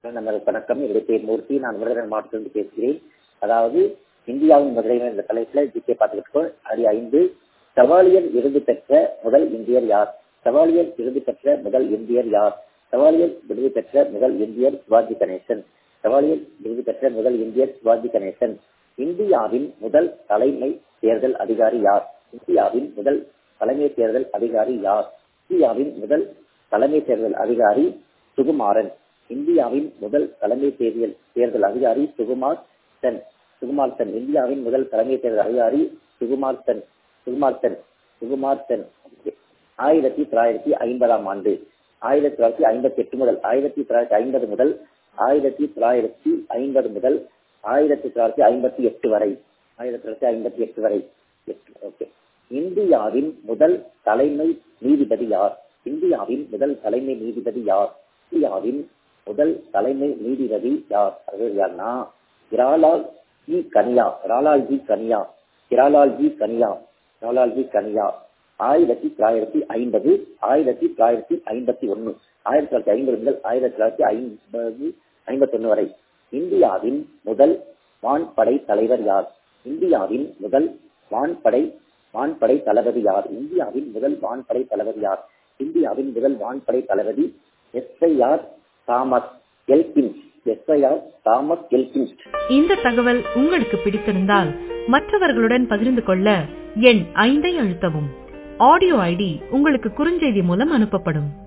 நமக்கு வணக்கம் என்னுடைய பேர் மூர்த்தி நான் விருதுநகர் மாவட்டத்திலிருந்து பேசுகிறேன் அதாவது இந்தியாவின் முதலைவர் என்ற தலைப்புல ஜிகே பார்த்துக்கிட்டு இருக்கோம் அடி ஐந்து சவாலியர் விருது பெற்ற முதல் இந்தியர் யார் சவாலியர் விருது பெற்ற முதல் இந்தியர் யார் சவாலியர் விருது பெற்ற முதல் இந்தியர் சிவாஜி கணேசன் சவாலியர் விருது பெற்ற முதல் இந்தியர் சிவாஜி கணேசன் இந்தியாவின் முதல் தலைமை தேர்தல் அதிகாரி யார் இந்தியாவின் முதல் தலைமை தேர்தல் அதிகாரி யார் இந்தியாவின் முதல் தலைமை தேர்தல் அதிகாரி சுகுமாரன் இந்தியாவின் முதல் தலைமை தேர்தல் தேர்தல் அதிகாரி சுகுமார் சென் சுகுமார் சென் இந்தியாவின் முதல் தலைமை தேர்தல் அதிகாரி சுகுமார் சென் சுகுமார் சென் சுகுமார் சென் ஆயிரத்தி தொள்ளாயிரத்தி ஐம்பதாம் ஆண்டு ஆயிரத்தி தொள்ளாயிரத்தி ஐம்பத்தி எட்டு முதல் ஆயிரத்தி தொள்ளாயிரத்தி ஐம்பது முதல் ஆயிரத்தி தொள்ளாயிரத்தி ஐம்பது முதல் ஆயிரத்தி தொள்ளாயிரத்தி ஐம்பத்தி எட்டு வரை ஆயிரத்தி தொள்ளாயிரத்தி ஐம்பத்தி எட்டு வரை ஓகே இந்தியாவின் முதல் தலைமை நீதிபதி யார் இந்தியாவின் முதல் தலைமை நீதிபதி யார் இந்தியாவின் முதல் தலைமை நீதிபதி யார் அது யார்னா Harilal J Kania Harilal J Kania Harilal J Kania Harilal J Kania ஆயிரத்தி தொள்ளாயிரத்தி ஐம்பது ஆயிரத்தி தொள்ளாயிரத்தி ஐம்பத்தி ஒன்னு ஆயிரத்தி தொள்ளாயிரத்தி ஐம்பது முதல் ஆயிரத்தி தொள்ளாயிரத்தி ஐம்பது ஐம்பத்தி ஒன்னு வரை இந்தியாவின் முதல் வான்படை தலைவர் யார் இந்தியாவின் முதல் வான்படை வான்படை தளபதி யார் இந்தியாவின் முதல் வான்படை தளபதி யார் இந்தியாவின் முதல் வான்படை தளபதி Sir Thomas Elkin Sir Thomas Elkin இந்த தகவல் உங்களுக்கு பிடித்திருந்தால் மற்றவர்களுடன் பகிர்ந்து கொள்ள எண் ஐந்தை அழுத்தவும் ஆடியோ ஐடி உங்களுக்கு குறுஞ்செய்தி மூலம் அனுப்பப்படும்